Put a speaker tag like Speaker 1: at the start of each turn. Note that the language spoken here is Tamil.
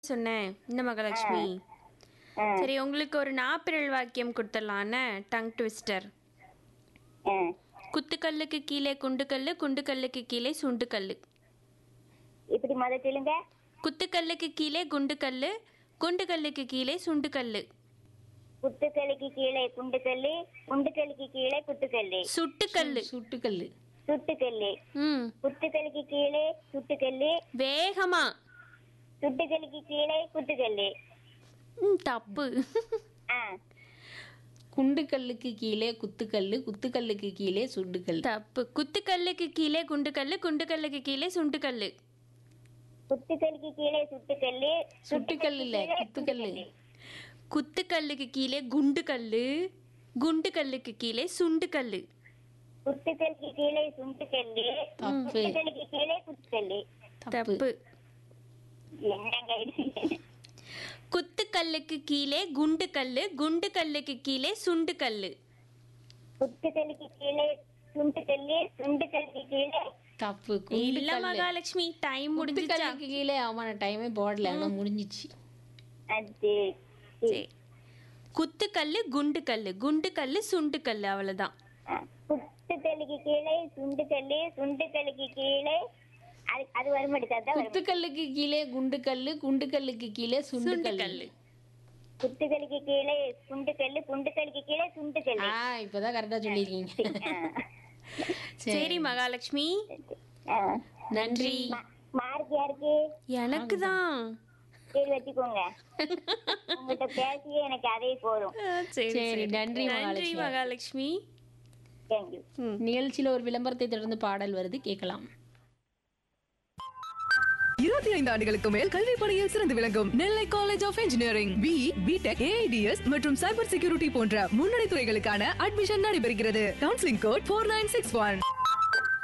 Speaker 1: சொன்னேன் இந்த மகாலட்சுமி
Speaker 2: ஆ,
Speaker 1: சரி உங்களுக்கு ஒரு நாப்பிரல் வாக்கியம் கொடுத்துடலான்னு டங் ட்விஸ்டர்
Speaker 2: ஆ.
Speaker 1: குத்துக்கல்லுக்கு கீழே குண்டுக்கல்லு குண்டுக்கல்லுக்கு கீழே சுண்டுக்கல்லு
Speaker 2: இப்படி முத சொல்லுங்க
Speaker 1: குத்துக்கல்லுக்கு கீழே குண்டுக்கல்லு குண்டுக்கல்லுக்கு கீழே சுண்டுக்கல்லு
Speaker 2: குத்துக்கல்லுக்கு கீழே குண்டுக்கல்லு குண்டுக்கல்லுக்கு கீழே குத்துக்கல்லு
Speaker 1: சுட்டுக்கல்லு
Speaker 3: சுட்டுக்கல்லு
Speaker 2: சுட்டுக்கல்லு
Speaker 1: ம்
Speaker 2: குத்துக்கல்லுக்கு கீழே சுட்டுக்கல்லு
Speaker 1: வேகமா
Speaker 2: சுட்டுக்கல்லுக்கு கீழே குத்துக்கல்லு
Speaker 1: ம், தப்பு
Speaker 2: ஆ
Speaker 3: குண்டுக்கல்லுக்கு கீழே குத்துக்கல்லு குத்துக்கல்லுக்கு கீழே சுண்டுக்கல்
Speaker 1: தப்பு குத்துக்கல்லுக்கு கீழே குண்டுக்கல்லு குண்டுக்கல்லுக்கு கீழே சுண்டுக்கல்லு
Speaker 2: குத்துக்கல்லுக்கு கீழே சுட்டுக்கல்லு
Speaker 3: சுட்டுக்கல் இல்ல குத்துக்கல்லு
Speaker 1: குத்துக்கல்லுக்கு கீழே குண்டுக்கல்லு குண்டுக்கல்லுக்கு கீழே சுண்டுக்கல்லு
Speaker 2: குத்துக்கல்லுக்கு கீழே சுண்டுக்கல்லு
Speaker 3: தப்பு
Speaker 2: குத்துக்கல்லுக்கு கீழே குத்துக்கல்லு
Speaker 3: தப்பு
Speaker 1: தப்பு
Speaker 2: என்னங்க இது
Speaker 1: குத்துக்கல்லுக்கு கீழே குண்டுக்கல்லு குண்டுக்கல்லுக்கு கீழே சுண்டுக்கல்லு
Speaker 2: குத்துக்கல்லுக்கு கீழே சுண்டுக்கல்லு சுண்டுக்கல்லுக்கு கீழே
Speaker 3: தப்பு
Speaker 1: இல்ல
Speaker 3: குண்டுக்கல்லு
Speaker 1: மகாலட்சுமி டைம் முடிஞ்சிச்சா
Speaker 3: குத்துக்கல்லுக்கு கீழே ஆமா நான் டைமே போடல ஆனா முடிஞ்சிச்சு
Speaker 2: அது
Speaker 1: சரி குத்துக்கல்லு குண்டுக்கல்லு குண்டுக்கல்லு சுண்டுக்கல்லு அவ்வளவுதான்
Speaker 2: ஆ, குத்துக்கல்லுக்கு கீழே சுண்டுக்கல்லு சுண்டுக்கல்லுக்கு கீழே அது அது வருமாட்டுக்கு அதான் வரும்
Speaker 3: குத்துக்கல்லுக்கு கீழே குண்டுக்கல்லு குண்டுக்கல்லுக்கு கீழே சுண்டுக்கல்லு
Speaker 1: சுண்டுக்கல்லு
Speaker 2: குத்துக்கல்லுக்கு கீழே குண்டுக்கல்லு குண்டுக்கல்லுக்கு கீழே சுண்டுக்கல்லு
Speaker 3: ஆ இப்பதான் கரெக்டா சொல்லிருக்கீங்க
Speaker 2: ஆ.
Speaker 1: சரி மகாலட்சுமி
Speaker 2: ஆ.
Speaker 3: நன்றி
Speaker 2: மா- மார்க் யாருக்கு
Speaker 1: எனக்கு தான்
Speaker 2: சரி வச்சுக்கோங்க உங்கள்கிட்ட பேசியே எனக்கு அதே போதும்
Speaker 1: சரி
Speaker 3: சரி,
Speaker 1: சரி
Speaker 3: நன்றி
Speaker 1: நன்றி
Speaker 3: மகாலட்சுமி.
Speaker 1: மகாலட்சுமி
Speaker 2: தேங்க்யூ
Speaker 1: ம்
Speaker 3: நிகழ்ச்சியில ஒரு விளம்பரத்தை தொடர்ந்து பாடல் வருது கேட்கலாம்
Speaker 4: இருபத்தி ஐந்து ஆண்டுகளுக்கு மேல் கல்வி பணியில் சிறந்து விளங்கும் Nellai college of engineering B BTech AIDS மற்றும் சைபர் செக்யூரிட்டி போன்ற முன்னணி துறைகளுக்கான அட்மிஷன் நடைபெறுகிறது counselling code four nine six one